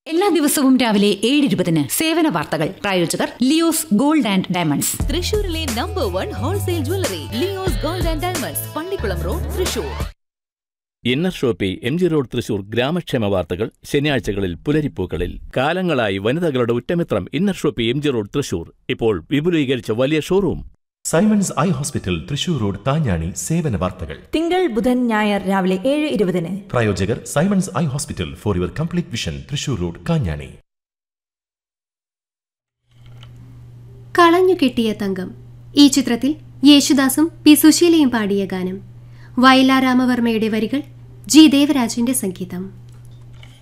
എല്ലാ ദിവസവും രാവിലെ ഏഴ് ഇരുപതിന് സേവന വാർത്തകൾ പ്രായോജകർ ലിയോസ് ഗോൾഡ് ആൻഡ് ഡയമണ്ട്സ് തൃശൂരിലെ number one wholesale jewellery Leo's gold and diamonds Pallikulam road Thrissur inner shoppe M G road Thrissur ഗ്രാമക്ഷേമ വാർത്തകൾ ശനിയാഴ്ചകളിൽ പുലരിപ്പൂക്കളിൽ കാലങ്ങളായി വനിതകളുടെ ഉറ്റമിത്രം inner shoppe M G road Thrissur ഇപ്പോൾ വിപുലീകരിച്ച വലിയ showroom Simon's eye hospital Thrissur road Thanjani സേവന വാർത്തകൾ തിങ്കൾ ബുധൻ ഞായർ രാവിലെ ഏഴ് ഇരുപതിന് പ്രായോജകർ Simon's eye hospital for your complete vision Thrissur road Kanjani കളഞ്ഞു കെട്ടിയ തങ്കം ഈ ചിത്രത്തിൽ യേശുദാസും പി സുശീലയും പാടിയ ഗാനം വയലാ രാമവർമ്മയുടെ വരികൾ ജി ദേവരാജന്റെ സംഗീതം